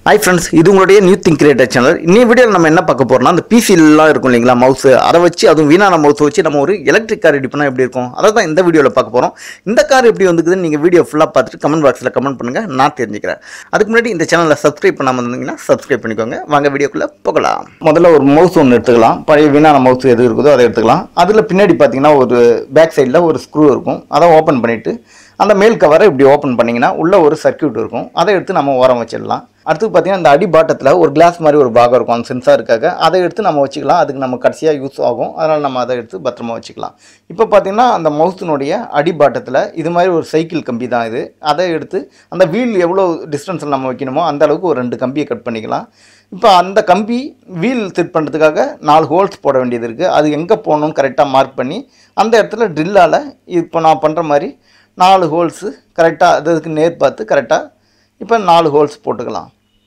hi friends இது உங்களுடைய new think creator channel இன்னி வீடியோவில் நம்ம என்ன பார்க்க போறோம்னா அந்த பிசிலாம் இருக்கும் இல்லைங்களா மவுஸ் அதை வச்சு அதுவும் வீணான மவுஸ் வச்சு நம்ம ஒரு எலக்ட்ரிக் கார் ரெடி பண்ணால் எப்படி இருக்கும் அதை தான் இந்த வீடியோவில் பார்க்க போகிறோம் இந்த கார் எப்படி வந்துக்குதுன்னு நீங்கள் வீடியோ ஃபுல்லாக பார்த்துட்டு கமெண்ட் பாக்ஸில் கமெண்ட் பண்ணுங்கள் நான் தெரிஞ்சுக்கிறேன் அதுக்கு முன்னாடி இந்த சேனலில் சப்ஸ்கிரைப் பண்ணாமல் இருந்தீங்கன்னா சப்ஸ்கிரைப் பண்ணிக்கோங்க வாங்க வீடியோக்குள்ளே போகலாம் முதல்ல ஒரு மவுஸ் ஒன்று எடுத்துக்கலாம் பழைய வீணான மவுஸ் எது இருக்குதோ அதை எடுத்துக்கலாம் அதில் பின்னாடி பார்த்தீங்கன்னா ஒரு பேக் சைடில் ஒரு ஸ்க்ரூ இருக்கும் அதை ஓப்பன் பண்ணிவிட்டு அந்த மேல் கவரை இப்படி ஓப்பன் பண்ணிங்கன்னா உள்ள ஒரு சர்க்யூட் இருக்கும் அதை எடுத்து நம்ம ஓரம் வச்சிடலாம் அடுத்து பார்த்தீங்கன்னா இந்த அடி பாட்டத்தில் ஒரு கிளாஸ் மாதிரி ஒரு பாகம் இருக்கும் அந்த சென்சாருக்காக அதை எடுத்து நம்ம வச்சுக்கலாம் அதுக்கு நம்ம கடைசியாக யூஸ் ஆகும் அதனால் நம்ம அதை எடுத்து பத்திரமா வச்சுக்கலாம் இப்போ பார்த்தீங்கன்னா அந்த மவுஸினுடைய அடி பாட்டத்தில் இது மாதிரி ஒரு சைக்கிள் கம்பி தான் இது அதை எடுத்து அந்த வீல் எவ்வளோ டிஸ்டன்ஸில் நம்ம வைக்கணுமோ அந்த அளவுக்கு ஒரு ரெண்டு கம்பியை கட் பண்ணிக்கலாம் இப்போ அந்த கம்பி வீல் செட் பண்ணுறதுக்காக நாலு ஹோல்ஸ் போட வேண்டியது இருக்குது அது எங்கே போகணும்னு கரெக்டாக மார்க் பண்ணி அந்த இடத்துல ட்ரில்லால் இப்போ நான் பண்ணுற மாதிரி நாலு ஹோல்ஸு கரெக்டாக அதுக்கு நேர் பார்த்து கரெக்டாக இப்போ நாலு ஹோல்ஸ் போட்டுக்கலாம்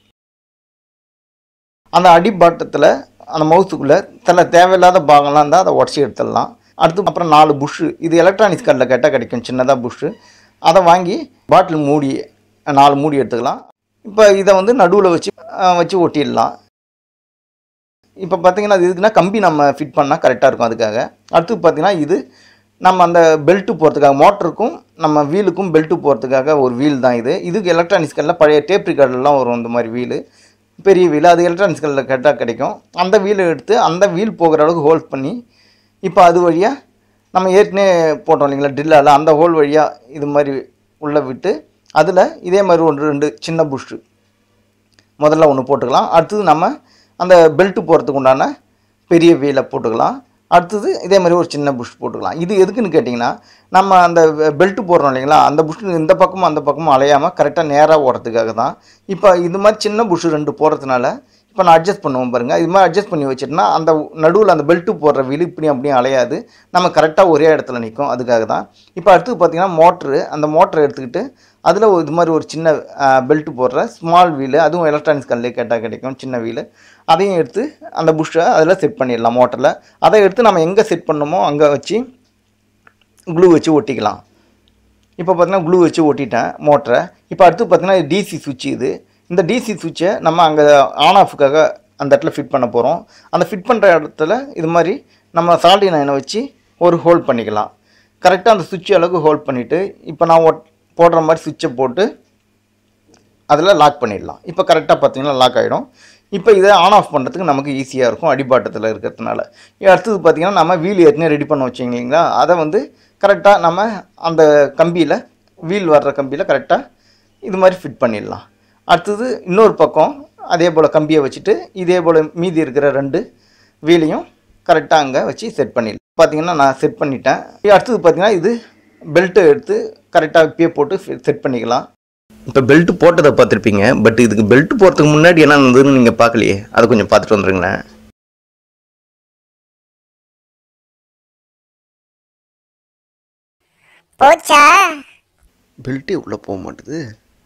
அந்த அடிப்பாட்டத்தில் அந்த மவுஸுக்குள்ளே சில தேவையில்லாத பாகம்லாம் இருந்தால் அதை உடச்சி எடுத்துடலாம் அடுத்து அப்புறம் நாலு புஷ்ஷு இது எலக்ட்ரானிக்ஸ் கடையில் கேட்டால் கிடைக்கும் சின்னதாக புஷ்ஷு அதை வாங்கி பாட்டில் மூடி நாலு மூடி எடுத்துக்கலாம் இப்போ இதை வந்து நடுவில் வச்சு அஹ், வச்சு ஒட்டிடலாம் இப்போ பார்த்தீங்கன்னா அது எதுக்குன்னா கம்பி நம்ம ஃபிட் பண்ணால் கரெக்டாக இருக்கும் அதுக்காக அடுத்து பார்த்தீங்கன்னா இது நம்ம அந்த பெல்ட்டு போகிறதுக்காக மோட்டருக்கும் நம்ம வீலுக்கும் பெல்ட்டு போகிறதுக்காக ஒரு வீல் தான் இது இதுக்கு எலக்ட்ரானிக்ஸ் கடையில் பழைய டேப் ரிகார்டெல்லாம் வரும் இந்த மாதிரி வீலு பெரிய வீல் அது எலக்ட்ரானிக்ஸ் கடையில் கேட்டால் கிடைக்கும் அந்த வீலை எடுத்து அந்த வீல் போகிற அளவுக்கு ஹோல்ட் பண்ணி இப்போ அது வழியாக நம்ம ஏற்கனவே போட்டோம் இல்லைங்களா ட்ரில்லால் அந்த ஹோல் வழியாக இது மாதிரி உள்ளே விட்டு அதில் இதே மாதிரி ஒன்று ரெண்டு சின்ன புஷ்ஷு முதல்ல ஒன்று போட்டுக்கலாம் அடுத்தது நம்ம அந்த பெல்ட்டு போகிறதுக்கு உண்டான பெரிய வீலை போட்டுக்கலாம் அடுத்தது இதே மாதிரி ஒரு சின்ன புஷ் போட்டுக்கலாம் இது எதுக்குன்னு கேட்டிங்கன்னா நம்ம அந்த பெல்ட்டு போடுறோம் இல்லைங்களா அந்த புஷ் இந்த பக்கமும் அந்த பக்கமும் அலையாமல் கரெக்டாக நேராக ஓடுறதுக்காக தான் இப்போ இது மாதிரி சின்ன புஷ் ரெண்டு போடுறதுனால இப்போ நான் அட்ஜஸ்ட் பண்ணுவோம் பாருங்கள் இது மாதிரி அட்ஜஸ்ட் பண்ணி வச்சிட்டோம்னா அந்த நடுவில் அந்த பெல்ட்டு போடுற வீல் இப்படியும் அப்படியும் அலையாது நம்ம கரெக்டாக ஒரே இடத்துல நிற்கும் அதுக்காக தான் இப்போ அடுத்து பார்த்தீங்கன்னா மோட்ரு அந்த மோட்டரை எடுத்துக்கிட்டு அதில் ஒரு இது மாதிரி ஒரு சின்ன பெல்ட் போடுற ஸ்மால் வீலு அதுவும் எலக்ட்ரானிக்ஸ் கல்லே கேட்டால் கிடைக்கும் சின்ன வீலு அதையும் எடுத்து அந்த புஷ்ஷை அதில் செட் பண்ணிடலாம் மோட்டரில் அதை எடுத்து நம்ம எங்கே செட் பண்ணணுமோ அங்கே வச்சு க்ளூ வச்சு ஒட்டிக்கலாம் இப்போ பார்த்தீங்கன்னா க்ளூ வச்சு ஒட்டிட்டேன் மோட்டரை இப்போ அடுத்து பார்த்தீங்கன்னா டிசி சுவிட்ச் இது இந்த டிசி சுவிட்சை நம்ம அங்கே ஆன் ஆஃபுக்காக அந்த இடத்துல ஃபிட் பண்ண போகிறோம் அந்த ஃபிட் பண்ணுற இடத்துல இது மாதிரி நம்ம சால்டி நைனை வச்சு ஒரு ஹோல்ட் பண்ணிக்கலாம் கரெக்டாக அந்த சுவிட்ச் அளவுக்கு ஹோல்ட் பண்ணிவிட்டு இப்போ நான் ஒட் போடுற மாதிரி சுவிட்சை போட்டு அதில் லாக் பண்ணிடலாம் இப்போ கரெக்டாக பார்த்தீங்கன்னா லாக் ஆகிடும் இப்போ இதை ஆன் ஆஃப் பண்ணுறதுக்கு நமக்கு ஈஸியாக இருக்கும் அடிபாட்டத்தில் இருக்கிறதுனால இது அடுத்தது பார்த்தீங்கன்னா நம்ம வீல் ஏற்கனவே ரெடி பண்ண வச்சிங்க இல்லைங்களா அதை வந்து கரெக்டாக நம்ம அந்த கம்பியில் வீல் வர்ற கம்பியில் கரெக்டாக இது மாதிரி ஃபிட் பண்ணிடலாம் அடுத்தது இன்னொரு பக்கம் அதே போல் கம்பியை வச்சுட்டு இதே போல் மீதி இருக்கிற ரெண்டு வீலையும் கரெக்டாக அங்கே வச்சு செட் பண்ணிடலாம் பார்த்தீங்கன்னா நான் செட் பண்ணிட்டேன் அடுத்தது பார்த்தீங்கன்னா இது பெல்ட்டை எடுத்து கரெக்டாக இப்பயே போட்டு செட் பண்ணிக்கலாம் இப்போ பெல்ட் போட்டதை பார்த்துருப்பீங்க பட் இதுக்கு பெல்ட் போகிறதுக்கு முன்னாடி என்ன இருந்ததுன்னு நீங்கள் பார்க்கலையே அதை கொஞ்சம் பார்த்துட்டு வந்துருங்களேன் போச்சா பெல்ட்டே உள்ளே போக மாட்டுது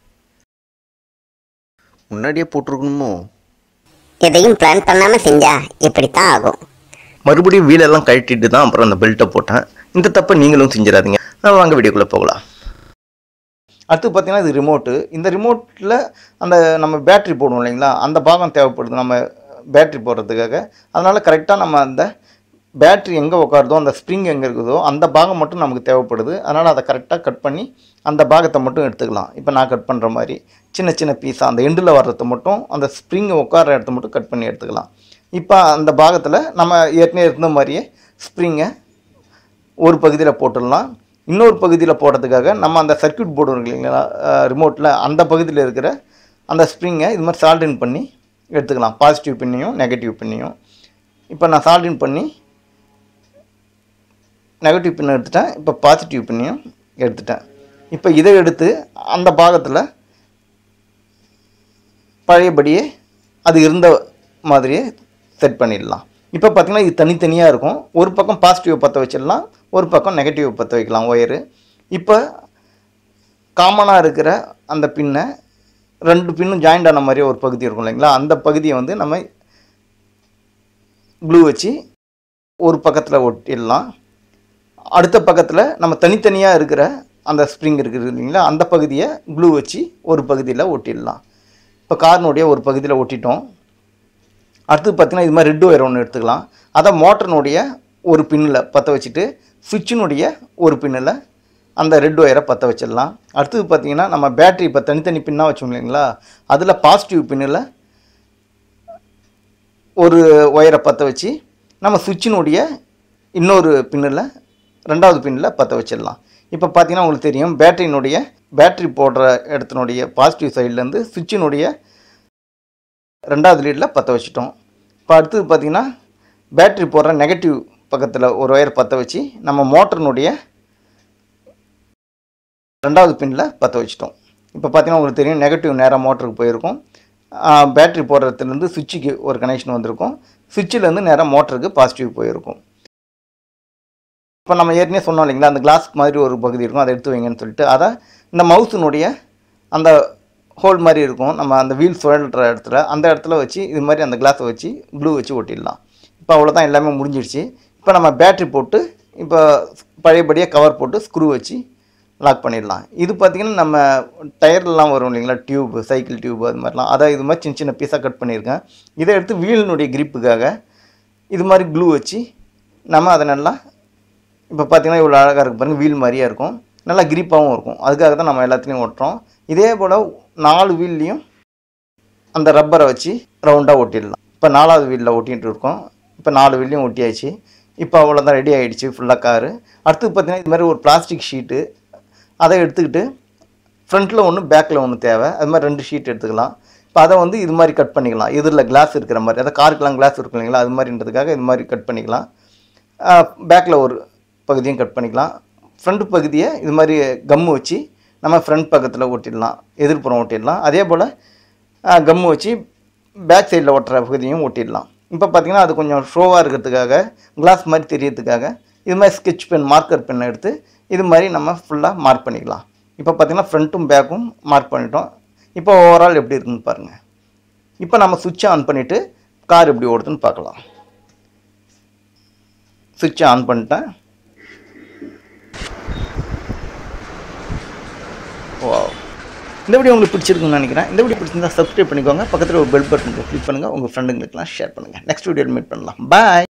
முன்னாடியே போட்டிருக்கணுமோ எதையும் பிளான் பண்ணாம செஞ்சா இப்படித்தான் ஆகும் மறுபடியும் வீலெல்லாம் கழட்டிட்டு தான் அப்புறம் அந்த பெல்ட்டை போட்டேன் இந்த தப்பை நீங்களும் செஞ்சிடாதீங்க நான் வாங்க வீடியோக்குள்ளே போகலாம் அடுத்து பார்த்தீங்கன்னா இது ரிமோட்டு இந்த ரிமோட்டில் அந்த நம்ம பேட்ரி போடுவோம் இல்லைங்களா அந்த பாகம் தேவைப்படுது நம்ம பேட்ரி போடுறதுக்காக அதனால் கரெக்டாக நம்ம அந்த பேட்ரி எங்கே உட்காருதோ அந்த ஸ்ப்ரிங் எங்கே இருக்குதோ அந்த பாகம் மட்டும் நமக்கு தேவைப்படுது அதனால் அதை கரெக்டாக கட் பண்ணி அந்த பாகத்தை மட்டும் எடுத்துக்கலாம் இப்போ நான் கட் பண்ணுற மாதிரி சின்ன சின்ன பீஸாக அந்த எண்டில் வர்றதை மட்டும் அந்த ஸ்ப்ரிங் உட்கார இடத்த மட்டும் கட் பண்ணி எடுத்துக்கலாம் இப்போ அந்த பாகத்தில் நம்ம ஏற்கனவே இருந்த மாதிரியே ஸ்ப்ரிங்கை ஒரு பகுதியில் போட்டுடலாம் இன்னொரு பகுதியில் போடுறதுக்காக நம்ம அந்த சர்க்யூட் போர்டு இருக்கு இல்லைங்களா ரிமோட்டில் அந்த பகுதியில் இருக்கிற அந்த ஸ்ப்ரிங்கை இது மாதிரி சால்டின் பண்ணி எடுத்துக்கலாம் பாசிட்டிவ் பின்னையும் நெகட்டிவ் பின்னையும் இப்போ நான் சால்டின் பண்ணி நெகட்டிவ் பின்னை எடுத்துட்டேன் இப்போ பாசிட்டிவ் பின்னையும் எடுத்துட்டேன் இப்போ இதை எடுத்து அந்த பாகத்தில் பழையபடியே அது இருந்த மாதிரியே செட் பண்ணிடலாம் இப்போ பார்த்தீங்கன்னா இது தனித்தனியாக இருக்கும் ஒரு பக்கம் பாசிட்டிவ் பற்ற வச்சிடலாம் ஒரு பக்கம் நெகட்டிவ் பற்ற வைக்கலாம் ஒயரு இப்போ காமனாக இருக்கிற அந்த பின்னை ரெண்டு பின்னும் ஜாயிண்ட் ஆன மாதிரி ஒரு பகுதி இருக்கும் இல்லைங்களா அந்த பகுதியை வந்து நம்ம க்ளூ வச்சு ஒரு பக்கத்தில் ஒட்டிடலாம் அடுத்த பக்கத்தில் நம்ம தனித்தனியாக இருக்கிற அந்த ஸ்ப்ரிங் இருக்குது இல்லைங்களா அந்த பகுதியை க்ளூ வச்சு ஒரு பகுதியில் ஒட்டிடலாம் இப்போ காரினுடைய ஒரு பகுதியில் ஒட்டிட்டோம் அடுத்து பார்த்தீங்கன்னா இது மாதிரி ரெட் ஒயர் ஒன்று எடுத்துக்கலாம் அதை மோட்டரினுடைய ஒரு பின்னில் பற்ற வச்சுட்டு சுவிட்சினுடைய ஒரு பின்னில் அந்த ரெட் ஒயரை பற்ற வச்சிடலாம் அடுத்தது பார்த்தீங்கன்னா நம்ம பேட்டரி இப்போ தனித்தனி பின்னாக வச்சோம் இல்லைங்களா அதில் பாசிட்டிவ் பின்னில் ஒரு ஒயரை பற்ற வச்சு நம்ம சுவிட்சினுடைய இன்னொரு பின்னில் ரெண்டாவது பின்னில் பற்ற வச்சிடலாம் இப்போ பார்த்தீங்கன்னா உங்களுக்கு தெரியும் பேட்டரியினுடைய பேட்டரி போடுற இடத்தினுடைய பாசிட்டிவ் சைட்லேருந்து சுவிட்சினுடைய ரெண்டாவது லீடில் பற்ற வச்சிட்டோம் இப்போ அடுத்தது பார்த்தீங்கன்னா பேட்டரி போடுற நெகட்டிவ் பக்கத்தில் ஒரு ஒயர் பற்ற வச்சு நம்ம மோட்டரினுடைய ரெண்டாவது பின்னில் பற்ற வச்சிட்டோம் இப்போ பார்த்தீங்கன்னா உங்களுக்கு தெரியும் நெகட்டிவ் நேராக மோட்டருக்கு போயிருக்கும் பேட்டரி போடுறதுலேருந்து சுவிட்சுக்கு ஒரு கனெக்ஷன் வந்திருக்கும் சுவிட்சிலேருந்து நேராக மோட்டருக்கு பாசிட்டிவ் போயிருக்கும் இப்போ நம்ம ஏற்கனவே சொன்னோம் இல்லைங்களா அந்த கிளாஸ் மாதிரி ஒரு பகுதி இருக்கும் அதை எடுத்து வைங்கன்னு சொல்லிட்டு அதை இந்த மவுஸினுடைய அந்த ஹோல் மாதிரி இருக்கும் நம்ம அந்த வீல் சுழல்ற இடத்துல அந்த இடத்துல வச்சு இது மாதிரி அந்த கிளாஸை வச்சு க்ளூ வச்சு ஒட்டிடலாம் இப்போ அவ்வளோதான் எல்லாமே முடிஞ்சிடுச்சு இப்போ நம்ம பேட்ரி போட்டு இப்போ பழையபடியாக கவர் போட்டு ஸ்க்ரூ வச்சு லாக் பண்ணிடலாம் இது பார்த்திங்கன்னா நம்ம டயர்லாம் வரும் இல்லைங்களா டியூப் சைக்கிள் டியூப் அது மாதிரிலாம் அதை இது மாதிரி சின்ன சின்ன பீஸாக கட் பண்ணியிருக்கேன் இதை எடுத்து வீலினுடைய கிரிப்புக்காக இது மாதிரி க்ளூ வச்சு நம்ம அதை நல்லா இப்போ பார்த்தீங்கன்னா இவ்வளோ அழகாக இருக்குது பாருங்கள் வீல் மாதிரியே இருக்கும் நல்லா கிரிப்பாகவும் இருக்கும் அதுக்காக தான் நம்ம எல்லாத்துலேயும் ஓட்டுறோம் இதே போல் நாலு வீல்லையும் அந்த ரப்பரை வச்சு ரவுண்டாக ஒட்டிடலாம் இப்போ நாலாவது வீலில் ஒட்டிகிட்டு இருக்கோம் இப்போ நாலு வீல்லையும் ஒட்டியாச்சு இப்போ அவ்வளோதான் ரெடி ஆகிடுச்சு ஃபுல்லாக காரு அடுத்து பார்த்தீங்கன்னா இது மாதிரி ஒரு பிளாஸ்டிக் ஷீட்டு அதை எடுத்துக்கிட்டு ஃப்ரண்ட்டில் ஒன்று பேக்கில் ஒன்று தேவை அது மாதிரி ரெண்டு ஷீட் எடுத்துக்கலாம் இப்போ அதை வந்து இது மாதிரி கட் பண்ணிக்கலாம் எதிரில் கிளாஸ் இருக்கிற மாதிரி அதாவது காருக்கெலாம் கிளாஸ் இருக்கும் இல்லைங்களா அது மாதிரின்றதுக்காக இது மாதிரி கட் பண்ணிக்கலாம் பேக்கில் ஒரு பகுதியும் கட் பண்ணிக்கலாம் ஃப்ரண்ட் பகுதியை இது மாதிரி கம்மு வச்சு நம்ம ஃப்ரண்ட் பக்கத்தில் ஒட்டிடலாம் எதிர்ப்புறம் ஒட்டிடலாம் அதே போல் கம்மு வச்சு பேக் சைடில் ஒட்டுற பகுதியும் ஒட்டிடலாம் இப்போ பார்த்தீங்கன்னா அது கொஞ்சம் ஷோவாக இருக்கிறதுக்காக கிளாஸ் மாதிரி தெரியறதுக்காக இது மாதிரி ஸ்கெட்ச் பென் மார்க்கர் பென் எடுத்து இது மாதிரி நம்ம ஃபுல்லாக மார்க் பண்ணிக்கலாம் இப்போ பார்த்தீங்கன்னா ஃப்ரண்ட்டும் பேக்கும் மார்க் பண்ணிட்டோம் இப்போ ஓவரால் எப்படி இருக்குன்னு பாருங்கள் இப்போ நம்ம சுவிட்சை ஆன் பண்ணிவிட்டு கார் எப்படி ஓடுதுன்னு பார்க்கலாம் சுவிட்சை ஆன் பண்ணிட்டேன் ஓ இந்த வீடியோ உங்களுக்கு பிடிச்சிருக்குன்னு நினைக்கிறேன் இந்த வீடியோ பிடிச்சிருந்தா சப்ஸ்கிரைப் பண்ணிக்கோங்க பக்கத்தில் ஒரு பெல் பட்டன் கிளிக் பண்ணுங்கள் உங்கள் ஃப்ரெண்டுங்களுக்குலாம் ஷேர் பண்ணுங்கள் நெக்ஸ்ட் வீடியோவில் மீட் பண்ணலாம் பாய்